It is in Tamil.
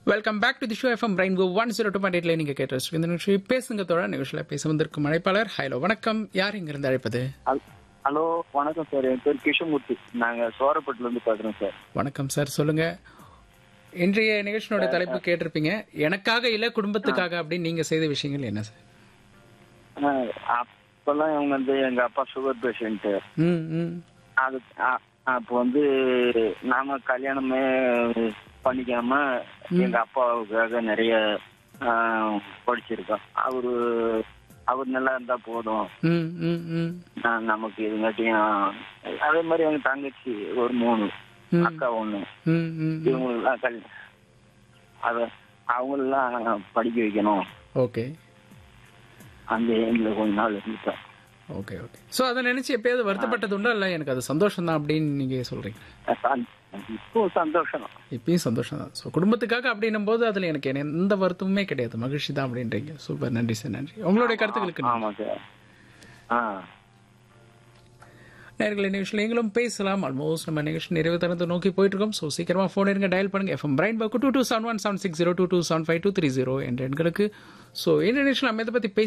Welcome back to the show FM Rainbow one zero two point எயிட்ல நீங்க கேட்ட இந்த நிகழ்ச்சி பேசுங்க தோழ நிகழ்ச்சியில் பேச வந்திருக்கும் அழைப்பாளர் ஹலோ வணக்கம் யார் இங்கிருந்து அழைப்பது ஹல்- ஹலோ வணக்கம் சார் என் பேர் கிருஷ்ணமூர்த்தி நாங்க சோரப்பட்டுல இருந்து பேசுறோம் சார் வணக்கம் சார் சொல்லுங்க இன்றைய நிகழ்ச்சியோட தலைப்பு கேட்டிருப்பீங்க எனக்காக இல்ல குடும்பத்துக்காக அப்படின்னு நீங்க செய்த விஷயங்கள் என்ன சார் அஹ், அப்பெல்லாம் இவங்க வந்து எங்க அப்பா சுகர் பேஷண்ட் ம் ம் அது அ- அப்போ வந்து நாம கல்யாணமே பண்ணிக்காம எங்க அப்பாவுக்காக நிறைய அஹ், படிச்சிருக்கோம் அவரு அவர் நல்லா இருந்தா போதும் ம் ம் ம் நான் நமக்கு இதுங்காட்டியும் அதே மாதிரி எங்க தங்கச்சி ஒரு மூணு ம். அக்கா ஒண்ணு ம் ம் இவங்களெல்லாம் கல் அத அவங்களெல்லாம் படிக்க வைக்கணும் ஓகே அந்த எங்களை கொஞ்ச நாள் இருந்துட்டேன் ஓகே ஓகே ஸோ அதை நினைச்சு எப்பயாவது வருத்தப்பட்டது உண்டா இல்லை எனக்கு அது சந்தோஷம் தான் அப்படின்னு நீங்க சொல்றீங்க இப்போ சந்தோஷம் இப்பயும் சந்தோஷம் தான் ஸோ குடும்பத்துக்காக அப்படின்னும் போது அதில் எனக்கு எந்த வருத்தமுமே கிடையாது மகிழ்ச்சி தான் அப்படின்றீங்க சூப்பர் நன்றி சார் நன்றி உங்களுடைய கருத்துக்களுக்கு நன்றி. ஆமா சார் ஆ நேர்களை நிகழ்ச்சியில் நீங்களும் பேசலாம் ஆல்மோஸ்ட் நம்ம நிகழ்ச்சி நிறைவு தரத்தை நோக்கி போயிட்டு இருக்கோம் ஸோ சீக்கிரமா ஃபோன் எடுங்க டயல் பண்ணுங்க எஃப்எம் பிரைன் பாக்கு two two seven one seven six zero two two seven five two three zero என்ற எண்களுக்கு ஸோ இந்த நிகழ்ச்சியில் நம்ம இதை பற்றி